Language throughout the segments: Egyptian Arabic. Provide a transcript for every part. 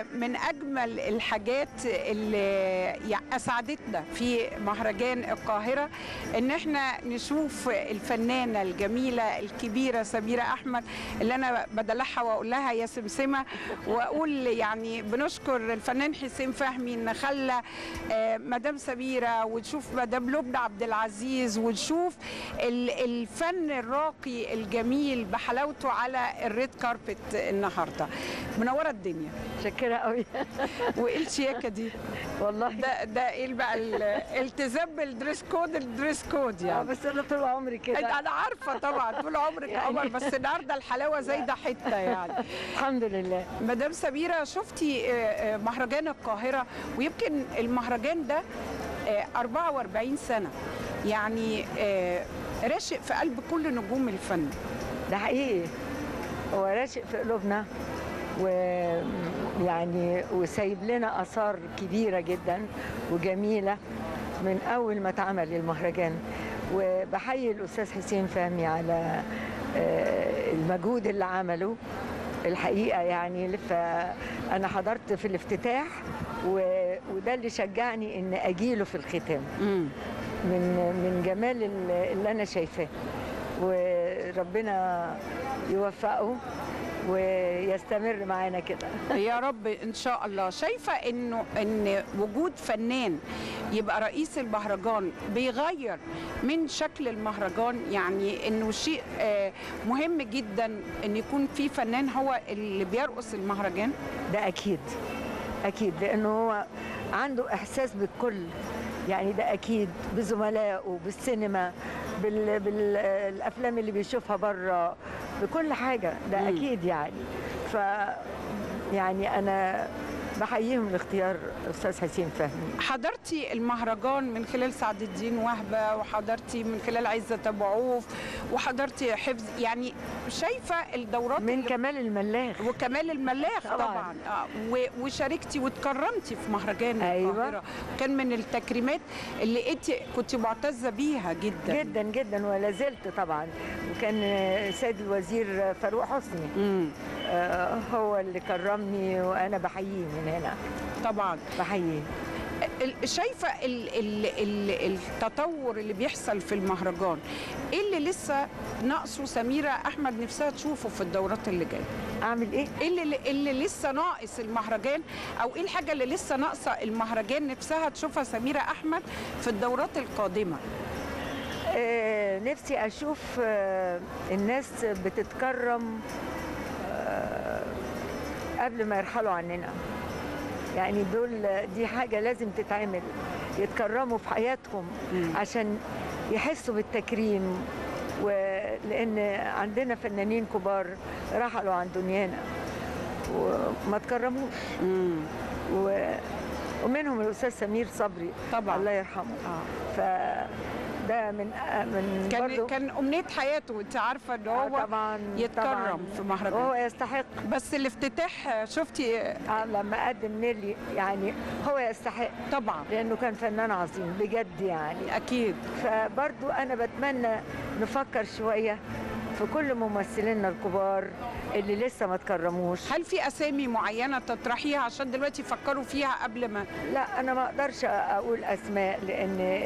من اجمل الحاجات اللي يع- اسعدتنا في مهرجان القاهره ان احنا نشوف الفنانه الجميله الكبيره سميره احمد اللي انا بدلعها واقول لها يا سمسمه واقول يعني بنشكر الفنان حسين فهمي ان خلى آه، مدام سميره ونشوف مدام لبنى عبد العزيز ونشوف ال- الفن الراقي الجميل بحلاوته على الريد كاربت النهارده منوره الدنيا متشكرة قوي وايه الشياكه دي والله ده ده ايه بقى ال- الالتزام بالدريس كود الدريس كود آه، يعني بس انا طول عمري كده انا عارفه طبعا طول عمرك يعني- قمر بس النهارده الحلاوه زايده حته يعني الحمد لله مدام سميره شفتي آه، آه، مهرجان القاهره ويمكن المهرجان ده آه، 44 سنه يعني آه، راشق في قلب كل نجوم الفن ده حقيقي هو راشق في قلوبنا ويعني وسايب لنا اثار كبيره جدا وجميله من اول ما اتعمل المهرجان وبحيي الاستاذ حسين فهمي على آه، المجهود اللي عمله الحقيقه يعني فانا حضرت في الافتتاح و- وده اللي شجعني ان اجيله في الختام من من جمال ال- اللي انا شايفاه وربنا يوفقه ويستمر معانا كده يا رب ان شاء الله شايفه انه ان وجود فنان يبقى رئيس المهرجان بيغير من شكل المهرجان يعني انه شيء آه، مهم جدا ان يكون في فنان هو اللي بيرقص المهرجان ده اكيد اكيد لانه هو عنده احساس بالكل يعني ده اكيد بزملائه بالسينما بال... بالافلام اللي بيشوفها بره بكل حاجه ده مم. اكيد يعني ف يعني انا بحييهم لاختيار استاذ حسين فهمي حضرتي المهرجان من خلال سعد الدين وهبه وحضرتي من خلال عزه ابو عوف وحضرتي حفظ يعني شايفه الدورات من اللي كمال الملاخ وكمال الملاخ طبعاً. طبعا, طبعا. آه و- وشاركتي واتكرمتي في مهرجان أيوة. القاهره كان من التكريمات اللي انت كنت معتزه بيها جدا جدا جدا ولا زلت طبعا وكان سيد الوزير فاروق حسني مم. آه، هو اللي كرمني وانا بحييه من هنا طبعا بحييه ال- شايفه ال ال ال التطور اللي بيحصل في المهرجان ايه اللي لسه ناقصه سميره احمد نفسها تشوفه في الدورات اللي جايه اعمل ايه ايه اللي, اللي لسه ناقص المهرجان او ايه الحاجه اللي لسه ناقصه المهرجان نفسها تشوفها سميره احمد في الدورات القادمه آه، نفسي اشوف آه، الناس بتتكرم آه، قبل ما يرحلوا عننا يعني دول دي حاجة لازم تتعمل يتكرموا في حياتهم مم. عشان يحسوا بالتكريم ولأن عندنا فنانين كبار رحلوا عن دنيانا وما تكرموش و... ومنهم الأستاذ سمير صبري طبعا الله يرحمه آه. فده من من كان برضو كان امنيه حياته انت عارفه ان آه، هو طبعا يتكرم طبعاً. في مهرجان. وهو يستحق بس الافتتاح شفتي آه، لما قدم نيلي يعني هو يستحق طبعا لانه كان فنان عظيم بجد يعني اكيد فبرضو انا بتمنى نفكر شويه في كل ممثلينا الكبار اللي لسه ما تكرموش هل في اسامي معينه تطرحيها عشان دلوقتي يفكروا فيها قبل ما لا انا ما اقدرش اقول اسماء لان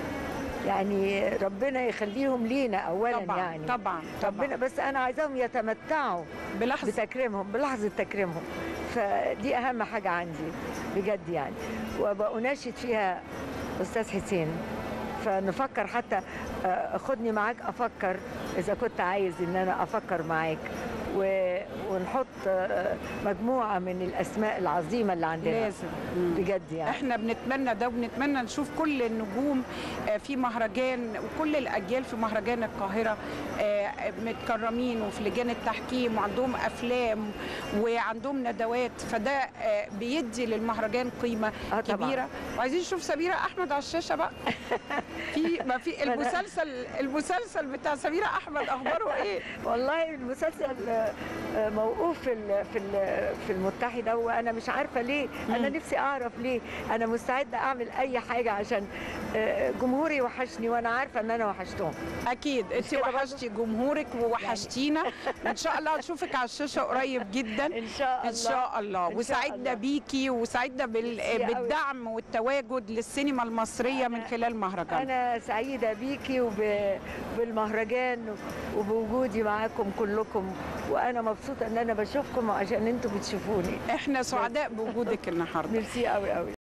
يعني ربنا يخليهم لينا اولا طبعا يعني طبعا ربنا طبعا بس انا عايزاهم يتمتعوا بلحظه بتكريمهم بلحظة تكريمهم فدي أهم حاجة عندي بجد يعني وبأناشد فيها أستاذ حسين فنفكر حتى آه، خدني معاك أفكر إذا كنت عايز إن أنا أفكر معاك و- ونحط آه، مجموعة من الأسماء العظيمة اللي عندنا لازم مم. بجد يعني احنا بنتمنى ده وبنتمنى نشوف كل النجوم آه، في مهرجان وكل الاجيال في مهرجان القاهره آه، متكرمين وفي لجان التحكيم وعندهم افلام وعندهم ندوات فده آه، بيدي للمهرجان قيمه آه طبعاً. كبيره وعايزين نشوف سميره احمد على الشاشه بقى في ما في ما أنا- المسلسل المسلسل بتاع سميره احمد اخباره ايه والله المسلسل آه، آه، موقوف في ال- في ال- في المتحده وانا مش عارفه ليه انا مم. نفسي اعرف ليه انا مستعده اعمل اي حاجه عشان آه، جمهوري وحشني وانا عارفه ان انا وحشتهم اكيد انت كده برضه؟ وحشتي جمهورك ووحشتينا وان شاء الله نشوفك على الشاشه قريب جدا ان شاء الله ان شاء الله إن شاء وسعدنا الله. بيكي وسعدنا بال... ميرسي أوي. بالدعم والتواجد للسينما المصريه من أنا- خلال مهرجان انا سعيده بيكي وبالمهرجان وبوجودي معاكم كلكم وانا مبسوطه ان انا بشوفكم عشان انتوا بتشوفوني احنا سعداء بوجودك النهارده ميرسي قوي قوي